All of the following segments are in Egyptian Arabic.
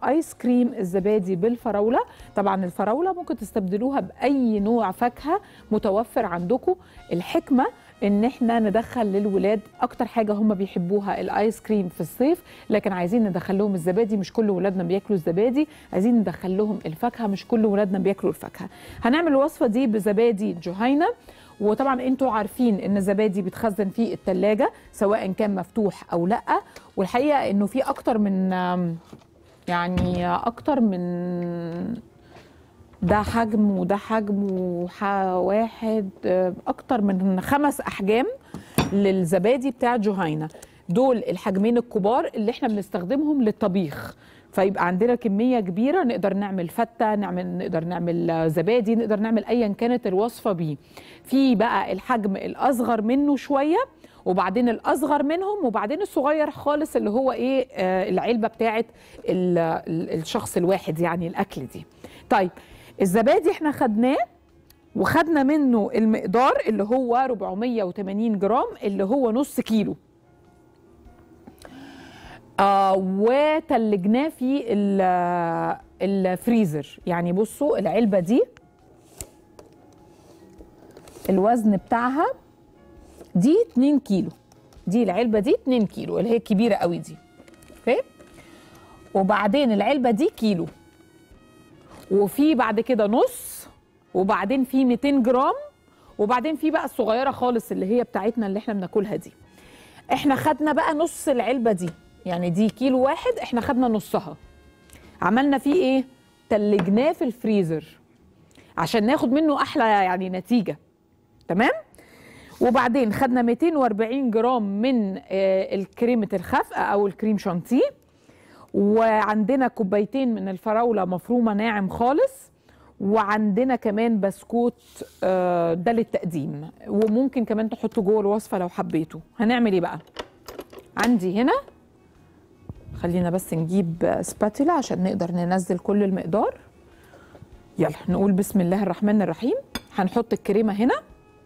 ايس كريم الزبادي بالفراوله طبعا الفراوله ممكن تستبدلوها باي نوع فاكهه متوفر عندكم الحكمه ان احنا ندخل للولاد اكتر حاجه هم بيحبوها الايس كريم في الصيف لكن عايزين ندخل لهم الزبادي مش كل ولادنا بياكلوا الزبادي عايزين ندخل لهم الفاكهه مش كل ولادنا بياكلوا الفاكهه هنعمل الوصفه دي بزبادي جهينه وطبعا انتوا عارفين ان الزبادي بيتخزن في التلاجة سواء كان مفتوح او لا والحقيقه انه في اكتر من يعني اكتر من ده حجم وده حجم وواحد اكتر من خمس احجام للزبادي بتاع جهينه دول الحجمين الكبار اللي احنا بنستخدمهم للطبيخ فيبقى عندنا كميه كبيره نقدر نعمل فته نعمل نقدر نعمل زبادي نقدر نعمل ايا كانت الوصفه بيه في بقى الحجم الاصغر منه شويه وبعدين الاصغر منهم وبعدين الصغير خالص اللي هو ايه آه العلبه بتاعه الشخص الواحد يعني الاكل دي طيب الزبادي احنا خدناه وخدنا منه المقدار اللي هو 480 جرام اللي هو نص كيلو آه وتلجناه في الفريزر يعني بصوا العلبه دي الوزن بتاعها دي 2 كيلو دي العلبه دي 2 كيلو اللي هي كبيره قوي دي اوكي وبعدين العلبه دي كيلو وفي بعد كده نص وبعدين في 200 جرام وبعدين في بقى الصغيره خالص اللي هي بتاعتنا اللي احنا بناكلها دي احنا خدنا بقى نص العلبه دي يعني دي كيلو واحد احنا خدنا نصها عملنا فيه ايه تلجناه في الفريزر عشان ناخد منه احلى يعني نتيجه تمام وبعدين خدنا 240 جرام من الكريمه الخفق او الكريم شانتيه وعندنا كوبايتين من الفراوله مفرومه ناعم خالص وعندنا كمان بسكوت ده للتقديم وممكن كمان تحطوا جوه الوصفه لو حبيتوا هنعمل ايه بقى عندي هنا خلينا بس نجيب سباتولا عشان نقدر ننزل كل المقدار يلا نقول بسم الله الرحمن الرحيم هنحط الكريمه هنا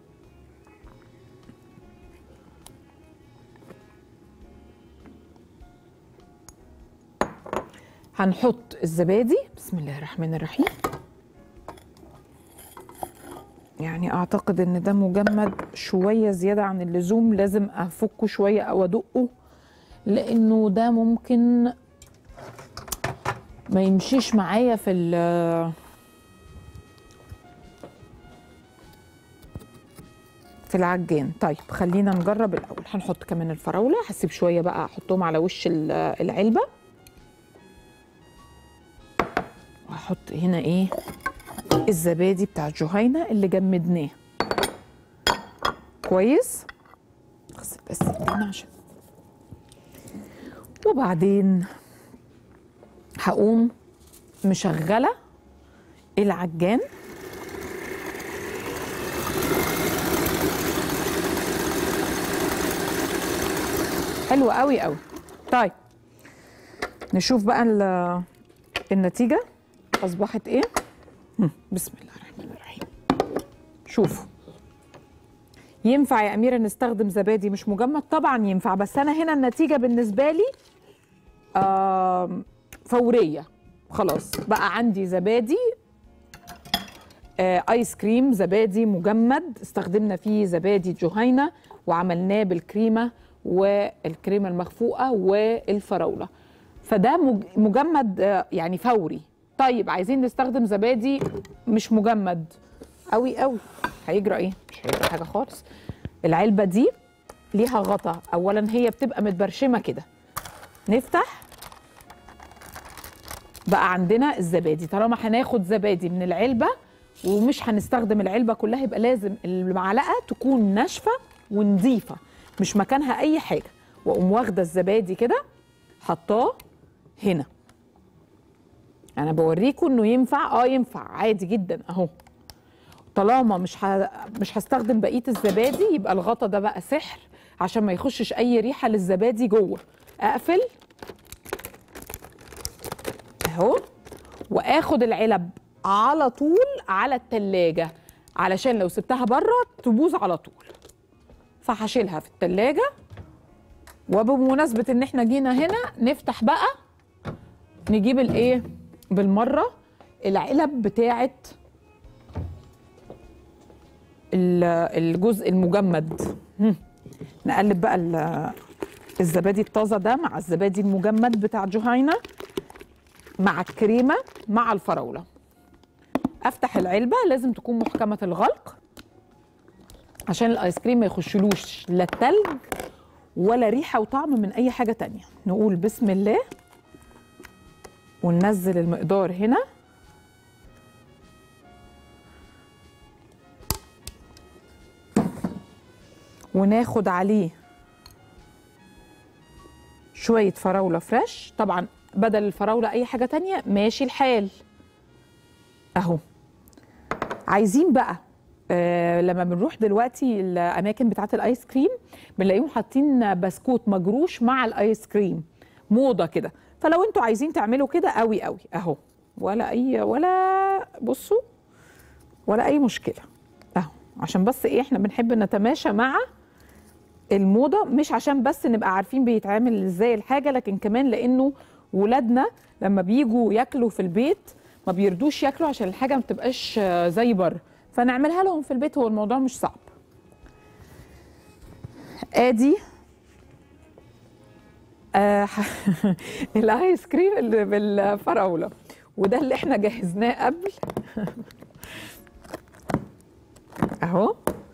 هنحط الزبادي بسم الله الرحمن الرحيم يعني اعتقد ان ده مجمد شويه زياده عن اللزوم لازم افكه شويه او ادقه لانه ده ممكن ما يمشيش معايا في في العجان طيب خلينا نجرب الاول هنحط كمان الفراوله هسيب شويه بقى احطهم على وش العلبه وهحط هنا ايه الزبادي بتاع جهينه اللي جمدناه كويس اغسل بس ايدينا عشان وبعدين هقوم مشغله العجان حلو قوي قوي طيب نشوف بقى النتيجه اصبحت ايه بسم الله الرحمن الرحيم شوفوا ينفع يا أميرة نستخدم زبادي مش مجمد طبعا ينفع بس أنا هنا النتيجة بالنسبة لي آه فورية خلاص بقى عندي زبادي آه آيس كريم زبادي مجمد استخدمنا فيه زبادي جهينة وعملناه بالكريمة والكريمة المخفوقة والفراولة فده مجمد آه يعني فوري طيب عايزين نستخدم زبادي مش مجمد قوي قوي هيجرى ايه مش هيجرى حاجه خالص العلبه دي ليها غطا اولا هي بتبقى متبرشمه كده نفتح بقى عندنا الزبادي طالما هناخد زبادي من العلبه ومش هنستخدم العلبه كلها يبقى لازم المعلقه تكون ناشفه ونظيفه مش مكانها اي حاجه واقوم واخده الزبادي كده حطاه هنا انا بوريكم انه ينفع اه ينفع عادي جدا اهو طالما مش ه... مش هستخدم بقيه الزبادي يبقى الغطا ده بقى سحر عشان ما يخشش اي ريحه للزبادي جوه اقفل اهو واخد العلب على طول على التلاجة علشان لو سبتها بره تبوظ على طول فهشيلها في التلاجة وبمناسبة ان احنا جينا هنا نفتح بقى نجيب الايه بالمره العلب بتاعه ال- الجزء المجمد هم. نقلب بقى ال- الزبادي الطازه ده مع الزبادي المجمد بتاع جهينه مع الكريمه مع الفراوله افتح العلبه لازم تكون محكمه الغلق عشان الايس كريم ما يخشلوش لا التلج ولا ريحه وطعم من اي حاجه تانية نقول بسم الله وننزل المقدار هنا وناخد عليه شوية فراولة فريش طبعا بدل الفراولة أي حاجة تانية ماشي الحال أهو عايزين بقى آه لما بنروح دلوقتي الأماكن بتاعة الآيس كريم بنلاقيهم حاطين بسكوت مجروش مع الآيس كريم موضة كده فلو انتوا عايزين تعملوا كده قوي قوي اهو ولا اي ولا بصوا ولا اي مشكله اهو عشان بس ايه احنا بنحب نتماشى مع الموضه مش عشان بس نبقى عارفين بيتعمل ازاي الحاجه لكن كمان لانه ولادنا لما بيجوا ياكلوا في البيت ما بيردوش ياكلوا عشان الحاجه ما بتبقاش آه، زي بره فنعملها لهم في البيت هو الموضوع مش صعب ادي آه، الايس كريم اللي بالفراوله وده اللي احنا جهزناه قبل اهو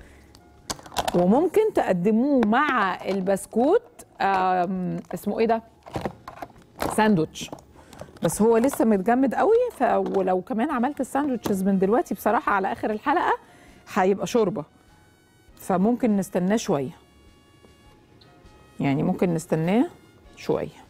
وممكن تقدموه مع البسكوت آم، اسمه ايه ده ساندوتش بس هو لسه متجمد قوي فلو كمان عملت الساندوتشز من دلوقتي بصراحه على اخر الحلقه هيبقى شوربه فممكن نستناه شويه يعني ممكن نستناه شويه